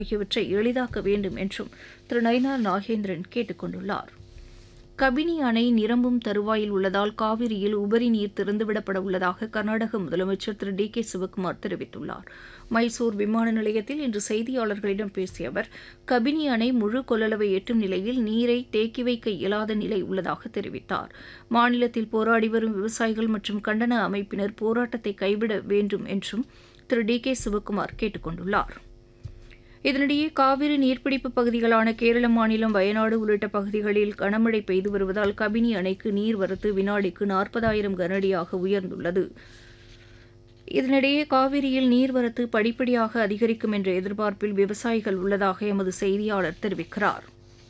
ஆகியவற்றை எளிதாக்க வேண்டும் என்றும் திரு நயினார் நாகேந்திரன் கேட்டுக் கொண்டுள்ளார் கபினி அணை நிரம்பும் தருவாயில் உள்ளதால் காவிரியில் உபரி நீர் திறந்துவிடப்பட உள்ளதாக கர்நாடக முதலமைச்சர் திரு டி கே சிவக்குமார் தெரிவித்துள்ளார் மைசூர் விமான நிலையத்தில் இன்று செய்தியாளர்களிடம் பேசிய அவர் கபினி அணை முழு கொள்ளளவை எட்டும் நிலையில் நீரை தேக்கி வைக்க இயலாத நிலை உள்ளதாக தெரிவித்தார் மாநிலத்தில் போராடி வரும் விவசாயிகள் மற்றும் கண்டன அமைப்பினர் போராட்டத்தை கைவிட வேண்டும் என்றும் திரு டி கே சிவக்குமார் கேட்டுக் கொண்டுள்ளார் இதனிடையே காவிரி நீர்பிடிப்பு பகுதிகளான கேரள மாநிலம் வயநாடு உள்ளிட்ட பகுதிகளில் கனமழை பெய்து வருவதால் கபினி அணைக்கு நீர்வரத்து வினாடிக்கு நாற்பதாயிரம் கனஅடியாக உயர்ந்துள்ளது இதனிடையே காவிரியில் நீர்வரத்து படிப்படியாக அதிகரிக்கும் என்ற எதிர்பார்ப்பில் விவசாயிகள் உள்ளதாக எமது செய்தியாளர் தெரிவிக்கிறார்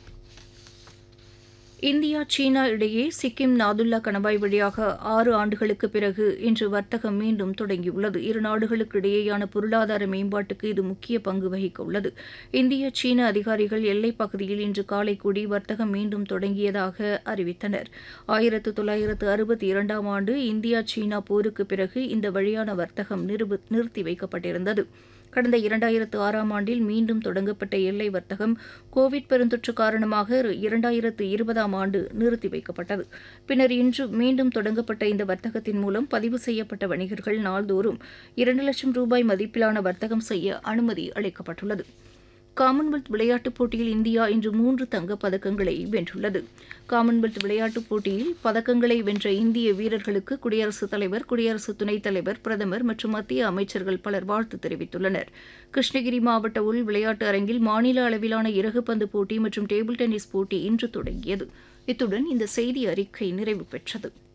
இந்தியா சீனா இடையே சிக்கிம் நாதுல்லா கணவாய் வழியாக ஆறு ஆண்டுகளுக்கு பிறகு இன்று வர்த்தகம் மீண்டும் தொடங்கியுள்ளது இரு நாடுகளுக்கு இடையேயான பொருளாதார மேம்பாட்டுக்கு இது முக்கிய பங்கு வகிக்க உள்ளது இந்திய சீன அதிகாரிகள் எல்லைப் பகுதியில் இன்று காலை கூடி வர்த்தகம் மீண்டும் தொடங்கியதாக அறிவித்தனர் ஆயிரத்து தொள்ளாயிரத்து அறுபத்தி இரண்டாம் ஆண்டு இந்தியா சீனா போருக்கு பிறகு இந்த வழியான வர்த்தகம் நிறுத்தி வைக்கப்பட்டிருந்தது கடந்த இரண்டாயிரத்து ஆறாம் ஆண்டில் மீண்டும் தொடங்கப்பட்ட எல்லை வர்த்தகம் கோவிட் பெருந்தொற்று காரணமாக இரண்டாயிரத்து இருபதாம் ஆண்டு நிறுத்தி வைக்கப்பட்டது பின்னர் இன்று மீண்டும் தொடங்கப்பட்ட இந்த வர்த்தகத்தின் மூலம் பதிவு செய்யப்பட்ட வணிகர்கள் நாள்தோறும் இரண்டு லட்சம் ரூபாய் மதிப்பிலான வர்த்தகம் செய்ய அனுமதி அளிக்கப்பட்டுள்ளது காமன்வெல்த் விளையாட்டுப் போட்டியில் இந்தியா இன்று மூன்று தங்கப் பதக்கங்களை வென்றுள்ளது காமன்வெல்த் விளையாட்டுப் போட்டியில் பதக்கங்களை வென்ற இந்திய வீரர்களுக்கு குடியரசுத் தலைவர் குடியரசு துணைத் தலைவர் பிரதமர் மற்றும் மத்திய அமைச்சர்கள் பலர் வாழ்த்து தெரிவித்துள்ளனர் கிருஷ்ணகிரி மாவட்ட உள் விளையாட்டு அரங்கில் மாநில அளவிலான இறகுப்பந்து போட்டி மற்றும் டேபிள் டென்னிஸ் போட்டி இன்று தொடங்கியது இத்துடன் இந்த செய்தி அறிக்கை நிறைவு பெற்றது